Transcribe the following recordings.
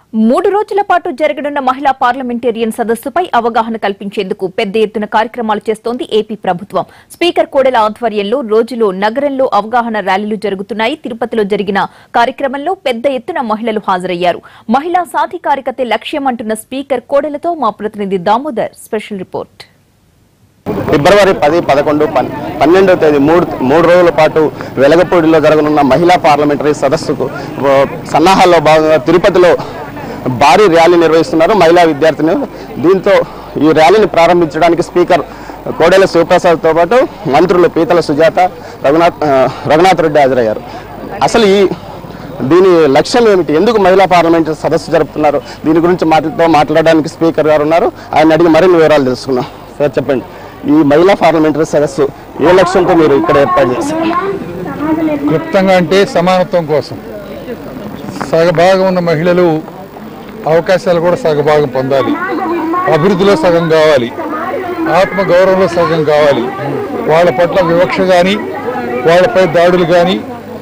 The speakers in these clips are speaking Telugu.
మూడు రోజుల పాటు జరగనున్న మహిళా పార్లమెంటేరియన్ సదస్సుపై అవగాహన కల్పించేందుకు పెద్ద ఎత్తున కార్యక్రమాలు చేస్తోంది ఏపీ ప్రభుత్వం స్పీకర్ కోడెల ఆధ్వర్యంలో రోజులో నగరంలో అవగాహన ర్యాలీలు జరుగుతున్నాయి తిరుపతిలో జరిగిన కార్యక్రమంలో పెద్ద ఎత్తున మహిళలు హాజరయ్యారు మహిళా సాధికారికతే లక్ష్యం అంటున్న స్పీకర్ కోడెలతో మా ప్రతినిధి దామోదర్ స్పెషల్ రిపోర్ట్ ఫిబ్రవరి పది పదకొండు పన్- పన్నెండవ తేదీ మూడు మూడు రోజుల పాటు వెలగపూడిలో జరగనున్న మహిళా పార్లమెంటరీ సదస్సుకు ఓ, సన్నాహాల్లో భాగంగా తిరుపతిలో భారీ ర్యాలీ నిర్వహిస్తున్నారు మహిళా విద్యార్థిని దీంతో ఈ ర్యాలీని ప్రారంభించడానికి స్పీకర్ కోడెల శివప్రసాద్తో పాటు మంత్రులు పీతల సుజాత రఘునాథ్ ఆ, రఘునాథ్ రెడ్డి హాజరయ్యారు అసలు ఈ దీని లక్ష్యం ఏమిటి ఎందుకు మహిళా పార్లమెంట్ సదస్సు జరుపుతున్నారు దీని గురించి మాటలతో మాట్లాడడానికి స్పీకర్ గారు ఉన్నారు ఆయన అడిగి మరిన్ని వివరాలు తెలుసుకున్నాం సార్ చెప్పండి ఈ మహిళా పార్లమెంటరీ సదస్సు ఏ లక్ష్యంతో మీరు ఇక్కడ ఏర్పాటు చేశారు క్లుప్తంగా అంటే సమానత్వం కోసం సగభాగం ఉన్న మహిళలు అవకాశాలు కూడా సగభాగం పొందాలి అభివృద్ధిలో సగం కావాలి ఆత్మ గౌరవంలో సగం కావాలి వాళ్ళ పట్ల వివక్ష కానీ వాళ్ళపై దాడులు కానీ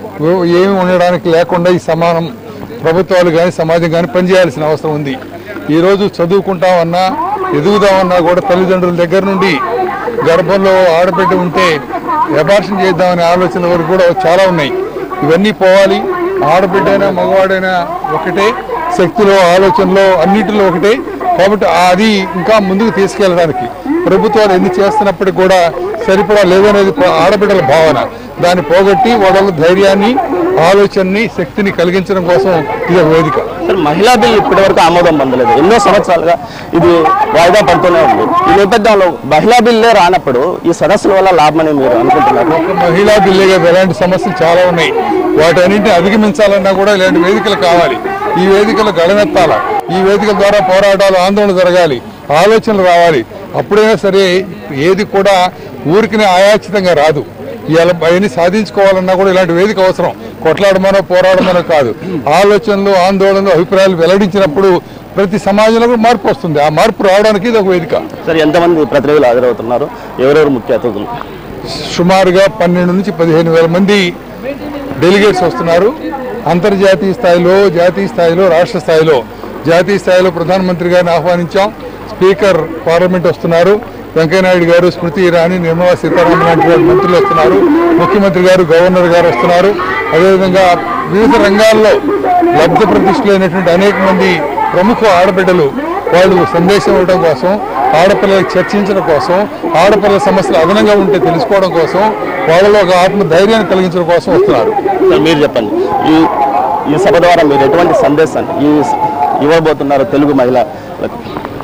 ఏమి ఉండడానికి లేకుండా ఈ సమానం ప్రభుత్వాలు కానీ సమాజం కానీ పనిచేయాల్సిన అవసరం ఉంది ఈరోజు చదువుకుంటామన్నా ఎదుగుదామన్నా కూడా తల్లిదండ్రుల దగ్గర నుండి గర్భంలో ఆడబిడ్డ ఉంటే అబార్షన్ చేద్దామనే ఆలోచన వరకు కూడా చాలా ఉన్నాయి ఇవన్నీ పోవాలి ఆడబిడ్డైనా మగవాడైనా ఒకటే శక్తిలో ఆలోచనలో అన్నిటిలో ఒకటే కాబట్టి అది ఇంకా ముందుకు తీసుకెళ్ళడానికి ప్రభుత్వాలు ఎన్ని చేస్తున్నప్పటికీ కూడా సరిపడా లేదనేది ప్ర- ఆడబిడ్డల భావన దాన్ని పోగొట్టి వాళ్ళ ధైర్యాన్ని ఆలోచనని శక్తిని కలిగించడం కోసం ఇది ఒక వేదిక సార్ మహిళా బిల్ ఇప్పటి వరకు ఆమోదం పొందలేదు ఎన్నో సంవత్సరాలుగా ఇది వాయిదా పడుతూనే ఉంది ఈ నేపథ్యంలో మహిళా బిల్లే రానప్పుడు ఈ సదస్సుల వల్ల లాభమని మీరు అనుకుంటున్నారు ఒక మహిళా బిల్లు కాదు ఇలాంటి సమస్యలు చాలా ఉన్నాయి వాటన్నింటిని అధిగమించాలన్నా కూడా ఇలాంటి వేదికలు కావాలి ఈ వేదికలు గడమెత్తాల ఈ వేదికల ద్వారా పోరాటాలు ఆందోళన జరగాలి ఆలోచనలు రావాలి అప్పుడైనా సరే ఏది కూడా ఊరికినే ఆయాచితంగా రాదు ఇవాళ అవన్నీ సాధించుకోవాలన్నా కూడా ఇలాంటి వేదిక అవసరం కొట్లాడమనో పోరాడమనో కాదు ఆలోచనలు ఆందోళనలు అభిప్రాయాలు వెల్లడించినప్పుడు ప్రతి సమాజంలో కూడా మార్పు వస్తుంది ఆ మార్పు రావడానికి ఇది ఒక వేదిక సార్ ఎంతమంది ప్రతినిధులు హాజరవుతున్నారు ఎవరెవరు ముఖ్య అతిథులు సుమారుగా పన్నెండు నుంచి పదిహేను వేల మంది డెలిగేట్స్ వస్తున్నారు అంతర్జాతీయ స్థాయిలో జాతీయ స్థాయిలో రాష్ట్ర స్థాయిలో జాతీయ స్థాయిలో ప్రధానమంత్రి గారిని ఆహ్వానించాం స్పీకర్ పార్లమెంట్ వస్తున్నారు వెంకయ్యనాయుడు గారు స్మృతి ఇరానీ నిర్మలా సీతారామన్ లాంటి వారు మంత్రులు వస్తున్నారు ముఖ్యమంత్రి గారు గవర్నర్ గారు వస్తున్నారు అదేవిధంగా వివిధ రంగాల్లో లబ్ధ ప్రతిష్ఠులైనటువంటి అనేక మంది ప్రముఖ ఆడబిడ్డలు వాళ్ళు సందేశం ఇవ్వడం కోసం ఆడపిల్లలకు చర్చించడం కోసం ఆడపిల్లల సమస్యలు అదనంగా ఉంటే తెలుసుకోవడం కోసం వాళ్ళలో ఒక ఆత్మ ధైర్యాన్ని కలిగించడం కోసం వస్తున్నారు సార్ మీరు చెప్పండి ఈ ఈ సభ ద్వారా మీరు ఎటువంటి సందేశాన్ని ఈ ఇవ్వబోతున్నారు తెలుగు మహిళలకు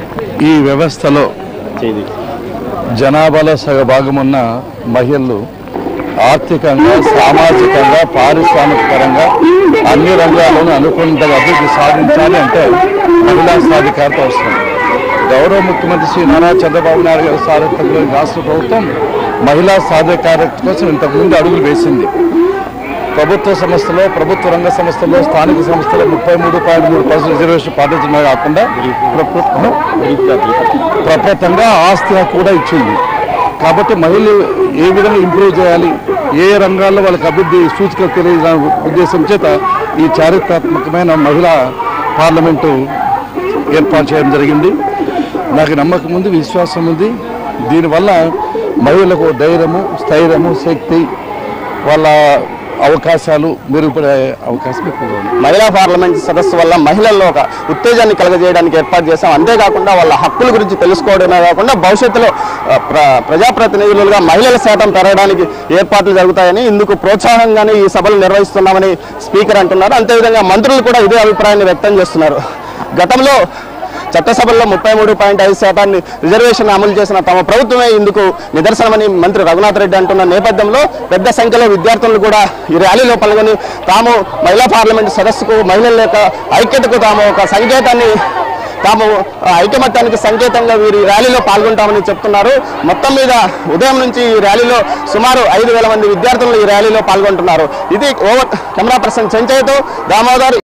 ఈ వ్యవస్థలో చేది జనాభాలో సగభాగమున్న మహిళలు ఆర్థికంగా సామాజికంగా పారిశ్రామిక పరంగా అన్ని రంగాల్లోనూ అనుకున్నంతగా అభివృద్ధి సాధించాలి అంటే మహిళా సాధికారత అవసరం గౌరవ ముఖ్యమంత్రి శ్రీ నారా చంద్రబాబు నాయుడు గారి సారథ్యంలోని రాష్ట్ర ప్రభుత్వం మహిళా సాధికారత కోసం ఇంతకుముందు అడుగులు వేసింది ప్రభుత్వ సంస్థలో ప్రభుత్వ రంగ సంస్థల్లో స్థానిక సంస్థలో ముప్పై మూడు పాయింట్ మూడు పర్సెంట్ రిజర్వేషన్ పాటించడమే కాకుండా ప్రప్రథంగా ఆస్తి హక్కు కూడా ఇచ్చింది కాబట్టి మహిళలు ఏ విధంగా ఇంప్రూవ్ చేయాలి ఏ రంగాల్లో వాళ్ళకి అభివృద్ధి సూచికలు తెలియజేయడం ఉద్దేశం చేత ఈ చారిత్రాత్మకమైన మహిళా పార్లమెంటు ఏర్పాటు చేయడం జరిగింది నాకు నమ్మకం ఉంది విశ్వాసం ఉంది దీనివల్ల మహిళలకు ధైర్యము స్థైర్యము శక్తి వాళ్ళ అవకాశాలు మెరుగుపడే అవకాశం ఎక్కువగా ఉంది మహిళా పార్లమెంట్ సదస్సు వల్ల మహిళల్లో ఒక ఉత్తేజాన్ని కలగజేయడానికి ఏర్పాటు చేశాం అంతేకాకుండా వాళ్ళ హక్కుల గురించి తెలుసుకోవడమే కాకుండా భవిష్యత్తులో ఆ, ప్ర ప్రజాప్రతినిధులుగా మహిళల శాతం పెరగడానికి ఏర్పాట్లు జరుగుతాయని ఇందుకు ప్రోత్సాహంగానే ఈ సభలు నిర్వహిస్తున్నామని స్పీకర్ అంటున్నారు అంతేవిధంగా మంత్రులు కూడా ఇదే అభిప్రాయాన్ని వ్యక్తం చేస్తున్నారు గతంలో చట్టసభల్లో ముప్పై మూడు పాయింట్ ఐదు శాతాన్ని రిజర్వేషన్ అమలు చేసిన తమ ప్రభుత్వమే ఇందుకు నిదర్శనమని మంత్రి రఘునాథ్ రెడ్డి అంటున్న నేపథ్యంలో పెద్ద సంఖ్యలో విద్యార్థులు కూడా ఈ ర్యాలీలో పాల్గొని తాము మహిళా పార్లమెంట్ సదస్సుకు మహిళల యొక్క ఐక్యతకు తాము ఒక సంకేతాన్ని తాము ఆ, ఐకమత్యానికి సంకేతంగా వీరు ఈ ర్యాలీలో పాల్గొంటామని చెప్తున్నారు మొత్తం మీద ఉదయం నుంచి ఈ ర్యాలీలో సుమారు ఐదు వేల మంది విద్యార్థులు ఈ ర్యాలీలో పాల్గొంటున్నారు ఇది ఓవర్ కెమెరా పర్సన్ చెంచయ్యతో దామోదర్